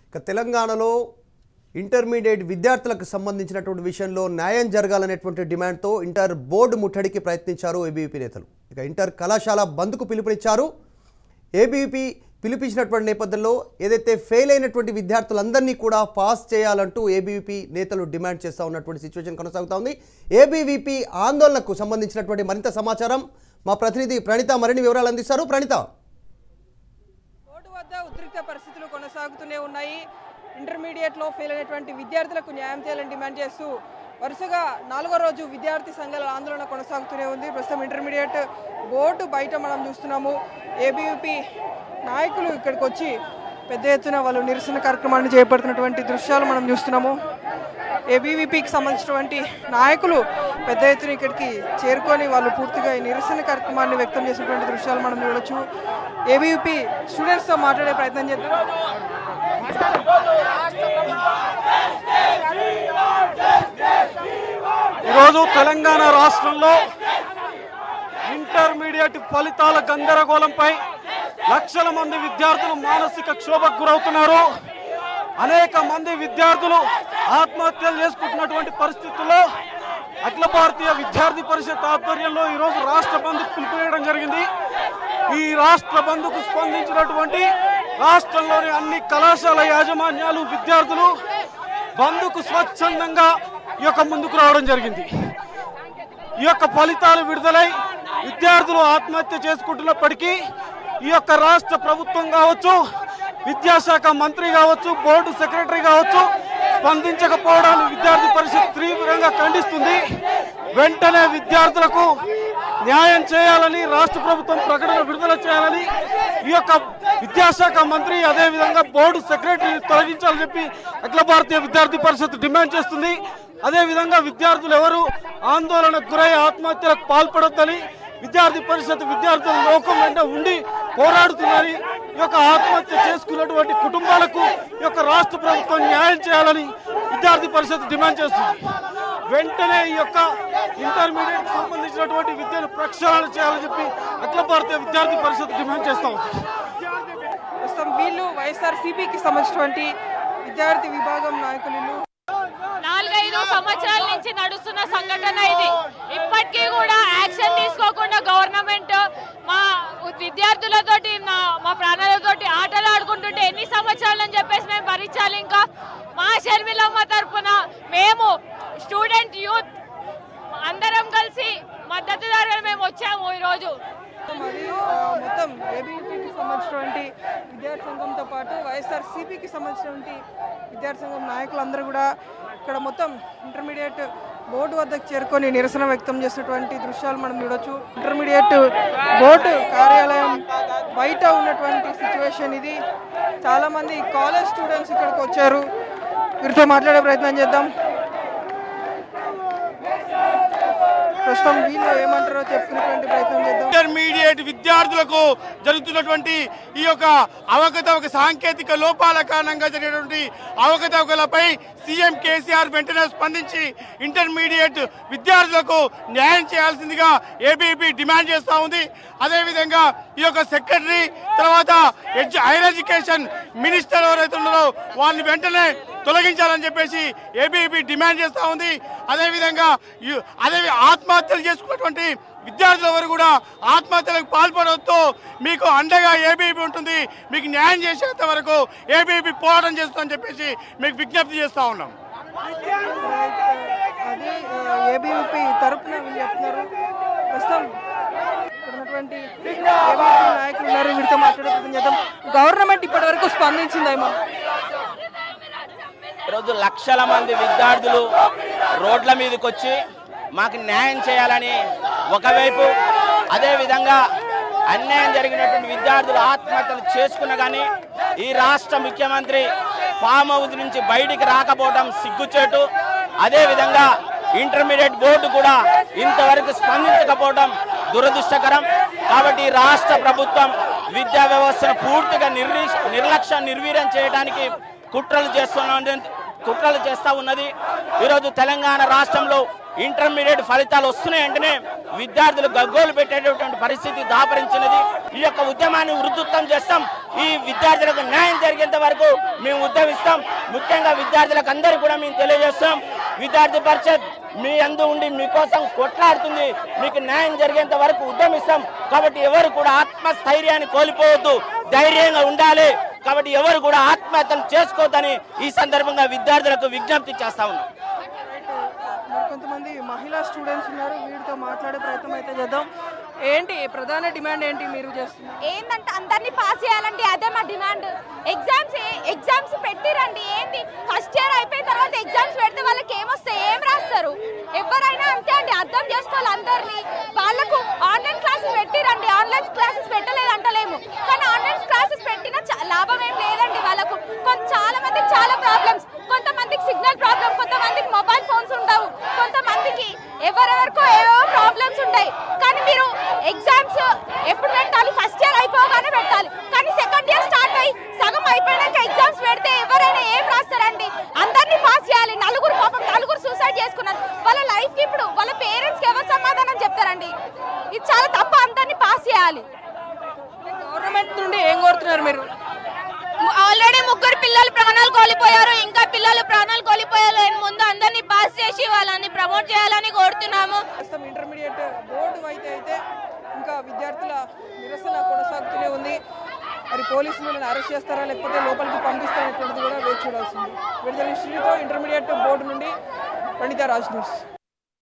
ఇక తెలంగాణలో ఇంటర్మీడియట్ విద్యార్థులకు సంబంధించినటువంటి విషయంలో న్యాయం జరగాలనేటువంటి డిమాండ్తో ఇంటర్ బోర్డు ముట్టడికి ప్రయత్నించారు ఏబీవీపీ నేతలు ఇక ఇంటర్ కళాశాల బంద్కు పిలుపునిచ్చారు ఏబీవీపీ పిలిపించినటువంటి నేపథ్యంలో ఏదైతే ఫెయిల్ అయినటువంటి విద్యార్థులందరినీ కూడా పాస్ చేయాలంటూ ఏబీవీపీ నేతలు డిమాండ్ చేస్తూ ఉన్నటువంటి సిచ్యువేషన్ కొనసాగుతూ ఉంది ఏబీవీపీ ఆందోళనకు సంబంధించినటువంటి మరింత సమాచారం మా ప్రతినిధి ప్రణిత మరిన్ని వివరాలు అందిస్తారు ప్రణిత బోర్డు వద్ద ఉద్రిక్త పరిస్థితులు కొనసాగుతూనే ఉన్నాయి ఇంటర్మీడియట్లో ఫెయిల్ అయినటువంటి విద్యార్థులకు న్యాయం చేయాలని డిమాండ్ చేస్తూ వరుసగా నాలుగో రోజు విద్యార్థి సంఘాల ఆందోళన కొనసాగుతూనే ఉంది ప్రస్తుతం ఇంటర్మీడియట్ బోర్డు బయట మనం చూస్తున్నాము ఏబీవీపీ నాయకులు ఇక్కడికి వచ్చి పెద్ద ఎత్తున వాళ్ళు నిరసన కార్యక్రమాన్ని చేపడుతున్నటువంటి దృశ్యాలు మనం చూస్తున్నాము ఏబీవీపీకి సంబంధించినటువంటి నాయకులు పెద్ద ఎత్తున ఇక్కడికి చేరుకొని వాళ్ళు పూర్తిగా ఈ నిరసన కార్యక్రమాన్ని వ్యక్తం చేసినటువంటి దృశ్యాలు మనం చూడొచ్చు ఏబీవీపీ స్టూడెంట్స్తో మాట్లాడే ప్రయత్నం చేద్దాం ఈరోజు తెలంగాణ రాష్ట్రంలో ఇంటర్మీడియట్ ఫలితాల గందరగోళంపై లక్షల మంది విద్యార్థులు మానసిక క్షోభకు గురవుతున్నారు అనేక మంది విద్యార్థులు ఆత్మహత్యలు చేసుకుంటున్నటువంటి పరిస్థితుల్లో అఖిల భారతీయ విద్యార్థి పరిషత్ ఆధ్వర్యంలో ఈరోజు రాష్ట్ర బంద్ పిలుపునేయడం జరిగింది ఈ రాష్ట్ర బంద్కు స్పందించినటువంటి రాష్ట్రంలోని అన్ని కళాశాల యాజమాన్యాలు విద్యార్థులు బంద్కు స్వచ్ఛందంగా ఈ యొక్క ముందుకు రావడం జరిగింది ఈ యొక్క ఫలితాలు విడుదలై విద్యార్థులు ఆత్మహత్య చేసుకుంటున్నప్పటికీ ఈ యొక్క రాష్ట్ర ప్రభుత్వం కావచ్చు విద్యాశాఖ మంత్రి కావచ్చు బోర్డు సెక్రటరీ కావచ్చు స్పందించకపోవడాన్ని విద్యార్థి పరిషత్ తీవ్రంగా ఖండిస్తుంది వెంటనే విద్యార్థులకు న్యాయం చేయాలని రాష్ట్ర ప్రభుత్వం ప్రకటన విడుదల చేయాలని ఈ యొక్క విద్యాశాఖ మంత్రి అదేవిధంగా బోర్డు సెక్రటరీ తొలగించాలని చెప్పి అఖిల భారతీయ విద్యార్థి పరిషత్ డిమాండ్ చేస్తుంది అదేవిధంగా విద్యార్థులు ఎవరు ఆందోళనకు గురై ఆత్మహత్యలకు పాల్పడొద్దని విద్యార్థి పరిషత్ విద్యార్థుల లోకం వెంట ఉండి పోరాడుతుందని ఈ యొక్క ఆత్మహత్య చేసుకున్నటువంటి కుటుంబాలకు ఈ యొక్క రాష్ట్ర ప్రభుత్వం న్యాయం చేయాలని విద్యార్థి పరిషత్ డిమాండ్ చేస్తుంది వెంటనే ఈ యొక్క ఇంటర్మీడియట్ సంబంధించినటువంటి విద్యను ప్రక్షాళన చేయాలని చెప్పి అఖిల భారతీయ విద్యార్థి పరిషత్ డిమాండ్ చేస్తా ఉంది ప్రస్తుతం వీళ్ళు వైఎస్ఆర్ సిపికి సంబంధించినటువంటి విద్యార్థి విభాగం నాయకులు వీళ్ళు. నాలుగైదు సంవత్సరాల నుంచి నడుస్తున్న సంఘటన ఇది ఇప్పటికీ కూడా యాక్షన్ తీసుకోకుండా గవర్నమెంట్ మా విద్యార్థులతోటి మా- మా ప్రాణాలతోటి ఆటలు ఆడుకుంటుంటే ఎన్ని సంవత్సరాలు అని చెప్పేసి మేము భరించాలి ఇంకా మా షర్మిలమ్మ తరపున మేము స్టూడెంట్ యూత్ అందరం కలిసి మద్దతుదారులు మేము వచ్చాము ఈరోజు మరి ఆ, మొత్తం ఏబీపీకి సంబంధించినటువంటి విద్యార్థి సంఘంతో పాటు వైఎస్ఆర్ సిపికి సంబంధించినటువంటి విద్యార్థి సంఘం నాయకులందరూ కూడా ఇక్కడ మొత్తం ఇంటర్మీడియట్ బోర్డు వద్దకు చేరుకొని నిరసన వ్యక్తం చేసినటువంటి దృశ్యాలు మనం చూడొచ్చు ఇంటర్మీడియట్ బోర్డు కార్యాలయం బయట ఉన్నటువంటి సిచ్యువేషన్ ఇది చాలామంది కాలేజ్ స్టూడెంట్స్ ఇక్కడికి వచ్చారు వీరితో మాట్లాడే ప్రయత్నం చేద్దాం ప్రస్తుతం వీళ్ళు ఏమంటారో చెప్పుకునేటువంటి ప్రయత్నం చేద్దాం ఇంటర్మీడియట్ విద్యార్థులకు జరుగుతున్నటువంటి ఈ యొక్క అవకతవక సాంకేతిక లోపాల కారణంగా జరిగినటువంటి అవకతవకలపై సీఎం కేసీఆర్ వెంటనే స్పందించి ఇంటర్మీడియట్ విద్యార్థులకు న్యాయం చేయాల్సిందిగా ఏబీపీ డిమాండ్ చేస్తూ ఉంది అదేవిధంగా ఈ యొక్క సెక్రటరీ తర్వాత ఎడ్యు హైయర్ ఎడ్యుకేషన్ మినిస్టర్ ఎవరైతే ఉన్నారో వాళ్ళని వెంటనే తొలగించాలని చెప్పేసి ఏబీపీ డిమాండ్ చేస్తూ ఉంది అదేవిధంగా ఈ- అదే ఆత్మహత్యలు చేసుకున్నటువంటి విద్యార్థుల వరకు కూడా ఆత్మహత్యలకు పాల్పడవద్దు మీకు అండగా ఏబీపీ ఉంటుంది మీకు న్యాయం చేసేంత వరకు ఏబీపీ పోరాటం చేస్తుందని చెప్పేసి మీకు విజ్ఞప్తి చేస్తా ఉన్నాం అది ఏబీవీపీ తరపున వీళ్ళు చెప్తున్నారు ప్రస్తుతం ఇక్కడ ఉన్నటువంటి ABVP నాయకులు ఉన్నారు వీరితో మాట్లాడే ప్రయత్నం చేద్దాం గవర్నమెంట్ ఇప్పటి వరకు స్పందించిందేమో ఈరోజు లక్షల మంది విద్యార్థులు రోడ్ల మీదకి వచ్చి మాకు న్యాయం చేయాలని ఒకవైపు అదేవిధంగా అన్యాయం జరిగినటువంటి విద్యార్థులు ఆత్మహత్యలు చేసుకున్న కానీ ఈ రాష్ట్ర ముఖ్యమంత్రి ఫామ్ హౌస్ నుంచి బయటికి రాకపోవడం సిగ్గుచేటు అదేవిధంగా ఇంటర్మీడియట్ బోర్డు కూడా ఇంతవరకు స్పందించకపోవడం దురదృష్టకరం కాబట్టి ఈ రాష్ట్ర ప్రభుత్వం విద్యా వ్యవస్థను పూర్తిగా నిర్లీ నిర్లక్ష్య నిర్వీర్యం చేయడానికి కుట్రలు చేస్తున్న కుట్రలు చేస్తా ఉన్నది ఈరోజు తెలంగాణ రాష్ట్రంలో ఇంటర్మీడియట్ ఫలితాలు వస్తున్నాయి వెంటనే విద్యార్థులు గగ్గోలు పెట్టేటటువంటి పరిస్థితి దాపరించినది ఈ యొక్క ఉద్యమాన్ని ఉధృతం చేస్తాం ఈ విద్యార్థులకు న్యాయం జరిగేంత వరకు మేము ఉద్యమిస్తాం ముఖ్యంగా విద్యార్థులకు అందరికీ కూడా మేము తెలియజేస్తాం విద్యార్థి పరిషత్ మీ అందు ఉండి మీకోసం కొట్లాడుతుంది మీకు న్యాయం జరిగేంత వరకు ఉద్యమిస్తాం కాబట్టి ఎవరు కూడా ఆత్మస్థైర్యాన్ని కోల్పోవద్దు ధైర్యంగా ఉండాలి కాబట్టి ఎవరు కూడా ఆత్మహత్యలు చేసుకోవద్దని ఈ సందర్భంగా విద్యార్థులకు విజ్ఞప్తి చేస్తా ఉన్నాం మరి కొంతమంది మహిళా స్టూడెంట్స్ ఉన్నారు వీరితో మాట్లాడే ప్రయత్నం అయితే చేద్దాం ఏంటి ప్రధాన డిమాండ్ ఏంటి మీరు చేస్తున్నారు ఏంటంటే అందరినీ పాస్ చేయాలండి అదే మా డిమాండ్ ఎగ్జామ్స్ ఎగ్జామ్స్ పెట్టిరండి ఏంటి ఫస్ట్ ఇయర్ అయిపోయిన తర్వాత ఎగ్జామ్స్ పెడితే వాళ్ళకి ఏమొస్తాయి ఏం రాస్తారు ఎవరైనా అంతే అండి అర్థం చేసుకోవాలి అందరినీ వాళ్ళకు ఆన్లైన్ క్లాసెస్ పెట్టిరండి ఆన్లైన్ క్లాసెస్ పెట్టలేదు అంటలేము కానీ ఆన్లైన్ క్లాసెస్ పెట్టినా చా- లాభం ఏం లేదండి వాళ్ళకు కొంత చాలా మందికి చాలా ప్రాబ్లమ్స్ కొంతమందికి సిగ్నల్ ప్రాబ్లం కొంతమందికి మొబైల్ ఫోన్స్ ఉండవు కొంతమందికి ఎవరెవరికో ఏవో ప్రాబ్లమ్స్ ఉంటాయి కానీ మీరు ఎగ్జామ్స్ ఎప్పుడు పెట్టాలి ఫస్ట్ ఇయర్ అయిపోగానే పెట్టాలి కానీ సెకండ్ ఇయర్ స్టార్ట్ అయ్యి సగం అయిపోయినాక ఎగ్జామ్స్ పెడితే ఎవరైనా ఏం రాస్తారండి అందరినీ పాస్ చేయాలి నలుగురు పాపం నలుగురు సూసైడ్ చేసుకున్నారు వాళ్ళ లైఫ్ కి ఇప్పుడు వాళ్ళ పేరెంట్స్ కి ఎవరు సమాధానం చెప్తారండి ఇది చాలా తప్ప అందరినీ పాస్ చేయాలి గవర్నమెంట్ నుండి ఏం కోరుతున్నారు మీరు ఆల్రెడీ ముగ్గురు పిల్లలు ప్రాణాలు కోల్పోయారు ఇంకా పిల్లలు ప్రాణాలు కోల్పోయారు ముందు అందరినీ పాస్ చేసి వాళ్ళని ప్రమోట్ చేయాలని కోరుతున్నాము ప్రస్తుతం ఇంటర్మీడియట్ బోర్డు అయితే అయితే ఇంకా విద్యార్థుల నిరసన కొనసాగుతూనే ఉంది మరి పోలీసులు వీళ్ళని అరెస్ట్ చేస్తారా లేకపోతే లోపలికి పంపిస్తారనేటువంటిది కూడా వేచి చూడాల్సింది విడుదల శ్రీతో ఇంటర్మీడియట్ బోర్డు నుండి పండిత రాజ్ న్యూస్